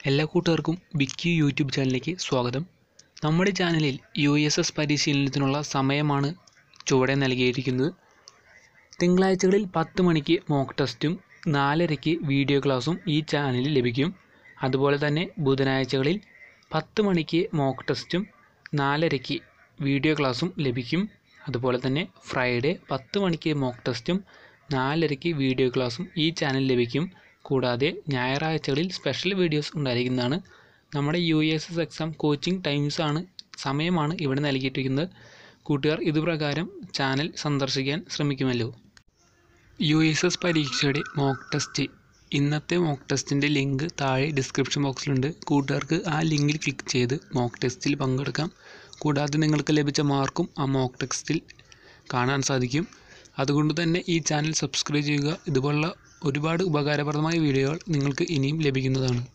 എല്ലാ കൂട്ടുകാർക്കും ബിക്കി യൂട്യൂബ് ചാനലിലേക്ക് സ്വാഗതം നമ്മുടെ ചാനലിൽ യു എസ് എസ് പരിശീലനത്തിനുള്ള സമയമാണ് ചുവടെ നൽകിയിരിക്കുന്നത് തിങ്കളാഴ്ചകളിൽ പത്ത് മണിക്ക് മോക്ക് ടെസ്റ്റും നാലരയ്ക്ക് വീഡിയോ ക്ലാസ്സും ഈ ചാനലിൽ ലഭിക്കും അതുപോലെ തന്നെ ബുധനാഴ്ചകളിൽ പത്ത് മണിക്ക് മോക്ക് ടെസ്റ്റും നാലരയ്ക്ക് വീഡിയോ ക്ലാസ്സും ലഭിക്കും അതുപോലെ തന്നെ ഫ്രൈഡേ പത്ത് മണിക്ക് മോക്ക് ടെസ്റ്റും നാലരയ്ക്ക് വീഡിയോ ക്ലാസ്സും ഈ ചാനലിൽ ലഭിക്കും കൂടാതെ ഞായറാഴ്ചകളിൽ സ്പെഷ്യൽ വീഡിയോസ് ഉണ്ടായിരിക്കുന്നതാണ് നമ്മുടെ U S S exam coaching times ആണ് സമയമാണ് ഇവിടെ നൽകിയിട്ടിരിക്കുന്നത് കൂട്ടുകാർ ഇതുപ്രകാരം ചാനൽ സന്ദർശിക്കാൻ ശ്രമിക്കുമല്ലോ യു എസ് എസ് പരീക്ഷയുടെ മോക്ക് ടെസ്റ്റ് ഇന്നത്തെ മോക്ക് ടെസ്റ്റിൻ്റെ ലിങ്ക് താഴെ ഡിസ്ക്രിപ്ഷൻ ബോക്സിലുണ്ട് കൂട്ടുകാർക്ക് ആ ലിങ്കിൽ ക്ലിക്ക് ചെയ്ത് മോക്ക് ടെസ്റ്റിൽ പങ്കെടുക്കാം കൂടാതെ നിങ്ങൾക്ക് ലഭിച്ച മാർക്കും ആ മോക്ക് ടെസ്റ്റിൽ കാണാൻ സാധിക്കും അതുകൊണ്ട് തന്നെ ഈ ചാനൽ സബ്സ്ക്രൈബ് ചെയ്യുക ഇതുപോലുള്ള ഒരുപാട് ഉപകാരപ്രദമായ വീഡിയോകൾ നിങ്ങൾക്ക് ഇനിയും ലഭിക്കുന്നതാണ്